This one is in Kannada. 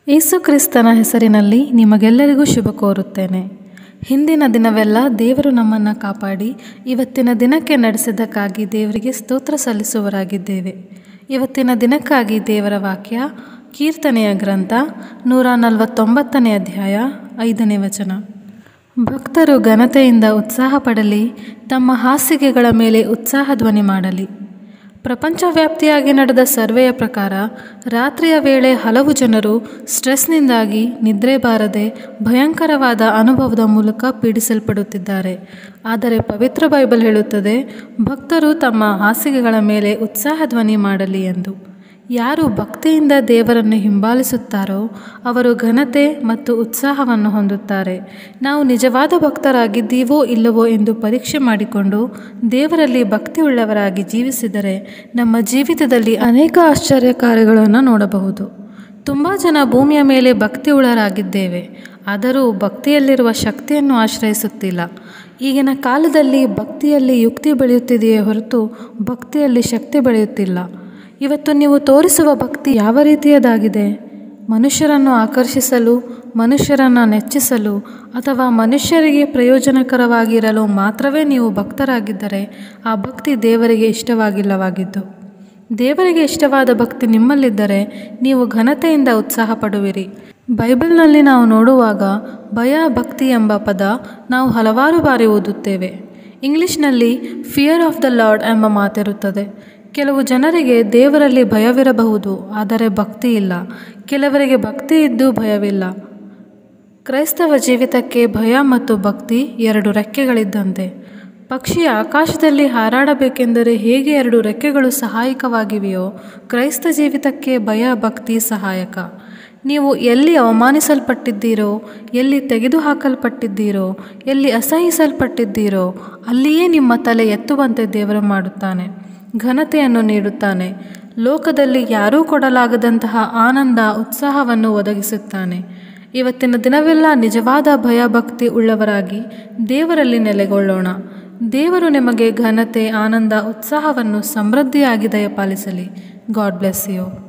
ಯೇಸು ಕ್ರಿಸ್ತನ ಹೆಸರಿನಲ್ಲಿ ನಿಮಗೆಲ್ಲರಿಗೂ ಶುಭ ಕೋರುತ್ತೇನೆ ಹಿಂದಿನ ದಿನವೆಲ್ಲ ದೇವರು ನಮ್ಮನ್ನು ಕಾಪಾಡಿ ಇವತ್ತಿನ ದಿನಕ್ಕೆ ನಡೆಸಿದ್ದಕ್ಕಾಗಿ ದೇವರಿಗೆ ಸ್ತೋತ್ರ ಸಲ್ಲಿಸುವರಾಗಿದ್ದೇವೆ ಇವತ್ತಿನ ದಿನಕ್ಕಾಗಿ ದೇವರ ವಾಕ್ಯ ಕೀರ್ತನೆಯ ಗ್ರಂಥ ನೂರ ನಲವತ್ತೊಂಬತ್ತನೇ ಅಧ್ಯಾಯ ಐದನೇ ವಚನ ಭಕ್ತರು ಘನತೆಯಿಂದ ಉತ್ಸಾಹ ಪಡಲಿ ತಮ್ಮ ಹಾಸಿಗೆಗಳ ಮೇಲೆ ಉತ್ಸಾಹ ಧ್ವನಿ ಮಾಡಲಿ ಪ್ರಪಂಚವ್ಯಾಪ್ತಿಯಾಗಿ ನಡೆದ ಸರ್ವೆಯ ಪ್ರಕಾರ ರಾತ್ರಿಯ ವೇಳೆ ಹಲವು ಜನರು ಸ್ಟ್ರೆಸ್ನಿಂದಾಗಿ ನಿದ್ರೆ ಬಾರದೆ ಭಯಂಕರವಾದ ಅನುಭವದ ಮೂಲಕ ಪೀಡಿಸಲ್ಪಡುತ್ತಿದ್ದಾರೆ ಆದರೆ ಪವಿತ್ರ ಬೈಬಲ್ ಹೇಳುತ್ತದೆ ಭಕ್ತರು ತಮ್ಮ ಹಾಸಿಗೆಗಳ ಮೇಲೆ ಉತ್ಸಾಹ ಧ್ವನಿ ಮಾಡಲಿ ಎಂದು ಯಾರು ಭಕ್ತಿಯಿಂದ ದೇವರನ್ನು ಹಿಂಬಾಲಿಸುತ್ತಾರೋ ಅವರು ಘನತೆ ಮತ್ತು ಉತ್ಸಾಹವನ್ನು ಹೊಂದುತ್ತಾರೆ ನಾವು ನಿಜವಾದ ಭಕ್ತರಾಗಿದ್ದೀವೋ ಇಲ್ಲವೋ ಎಂದು ಪರೀಕ್ಷೆ ಮಾಡಿಕೊಂಡು ದೇವರಲ್ಲಿ ಭಕ್ತಿಯುಳ್ಳವರಾಗಿ ಜೀವಿಸಿದರೆ ನಮ್ಮ ಜೀವಿತದಲ್ಲಿ ಅನೇಕ ಆಶ್ಚರ್ಯ ಕಾರ್ಯಗಳನ್ನು ನೋಡಬಹುದು ತುಂಬ ಜನ ಭೂಮಿಯ ಮೇಲೆ ಭಕ್ತಿಯುಳ್ಳರಾಗಿದ್ದೇವೆ ಆದರೂ ಭಕ್ತಿಯಲ್ಲಿರುವ ಶಕ್ತಿಯನ್ನು ಆಶ್ರಯಿಸುತ್ತಿಲ್ಲ ಈಗಿನ ಕಾಲದಲ್ಲಿ ಭಕ್ತಿಯಲ್ಲಿ ಯುಕ್ತಿ ಬೆಳೆಯುತ್ತಿದೆಯೇ ಹೊರತು ಭಕ್ತಿಯಲ್ಲಿ ಶಕ್ತಿ ಬೆಳೆಯುತ್ತಿಲ್ಲ ಇವತ್ತು ನೀವು ತೋರಿಸುವ ಭಕ್ತಿ ಯಾವ ರೀತಿಯದಾಗಿದೆ ಮನುಷ್ಯರನ್ನು ಆಕರ್ಷಿಸಲು ಮನುಷ್ಯರನ್ನು ನೆಚ್ಚಿಸಲು ಅಥವಾ ಮನುಷ್ಯರಿಗೆ ಪ್ರಯೋಜನಕರವಾಗಿರಲು ಮಾತ್ರವೇ ನೀವು ಭಕ್ತರಾಗಿದ್ದರೆ ಆ ಭಕ್ತಿ ದೇವರಿಗೆ ಇಷ್ಟವಾಗಿಲ್ಲವಾಗಿದ್ದು ದೇವರಿಗೆ ಇಷ್ಟವಾದ ಭಕ್ತಿ ನಿಮ್ಮಲ್ಲಿದ್ದರೆ ನೀವು ಘನತೆಯಿಂದ ಉತ್ಸಾಹ ಪಡುವಿರಿ ಬೈಬಲ್ನಲ್ಲಿ ನಾವು ನೋಡುವಾಗ ಭಯ ಭಕ್ತಿ ಎಂಬ ಪದ ನಾವು ಹಲವಾರು ಬಾರಿ ಓದುತ್ತೇವೆ ಇಂಗ್ಲಿಷ್ನಲ್ಲಿ ಫಿಯರ್ ಆಫ್ ದ ಲಾರ್ಡ್ ಎಂಬ ಮಾತಿರುತ್ತದೆ ಕೆಲವು ಜನರಿಗೆ ದೇವರಲ್ಲಿ ಭಯವಿರಬಹುದು ಆದರೆ ಭಕ್ತಿ ಇಲ್ಲ ಕೆಲವರಿಗೆ ಭಕ್ತಿ ಇದ್ದು ಭಯವಿಲ್ಲ ಕ್ರೈಸ್ತವ ಜೀವಿತಕ್ಕೆ ಭಯ ಮತ್ತು ಭಕ್ತಿ ಎರಡು ರೆಕ್ಕೆಗಳಿದ್ದಂತೆ ಪಕ್ಷಿ ಆಕಾಶದಲ್ಲಿ ಹಾರಾಡಬೇಕೆಂದರೆ ಹೇಗೆ ಎರಡು ರೆಕ್ಕೆಗಳು ಸಹಾಯಕವಾಗಿವೆಯೋ ಕ್ರೈಸ್ತ ಜೀವಿತಕ್ಕೆ ಭಯ ಭಕ್ತಿ ಸಹಾಯಕ ನೀವು ಎಲ್ಲಿ ಅವಮಾನಿಸಲ್ಪಟ್ಟಿದ್ದೀರೋ ಎಲ್ಲಿ ತೆಗೆದುಹಾಕಲ್ಪಟ್ಟಿದ್ದೀರೋ ಎಲ್ಲಿ ಅಸಹಿಸಲ್ಪಟ್ಟಿದ್ದೀರೋ ಅಲ್ಲಿಯೇ ನಿಮ್ಮ ತಲೆ ಎತ್ತುವಂತೆ ದೇವರು ಮಾಡುತ್ತಾನೆ ಘನತೆಯನ್ನು ನೀಡುತ್ತಾನೆ ಲೋಕದಲ್ಲಿ ಯಾರೂ ಕೊಡಲಾಗದಂತಹ ಆನಂದ ಉತ್ಸಾಹವನ್ನು ಒದಗಿಸುತ್ತಾನೆ ಇವತ್ತಿನ ದಿನವೆಲ್ಲ ನಿಜವಾದ ಭಯಭಕ್ತಿ ಉಳ್ಳವರಾಗಿ ದೇವರಲ್ಲಿ ನೆಲೆಗೊಳ್ಳೋಣ ದೇವರು ನಿಮಗೆ ಘನತೆ ಆನಂದ ಉತ್ಸಾಹವನ್ನು ಸಮೃದ್ಧಿಯಾಗಿ ದಯಪಾಲಿಸಲಿ ಗಾಡ್ ಬ್ಲೆಸ್ ಯು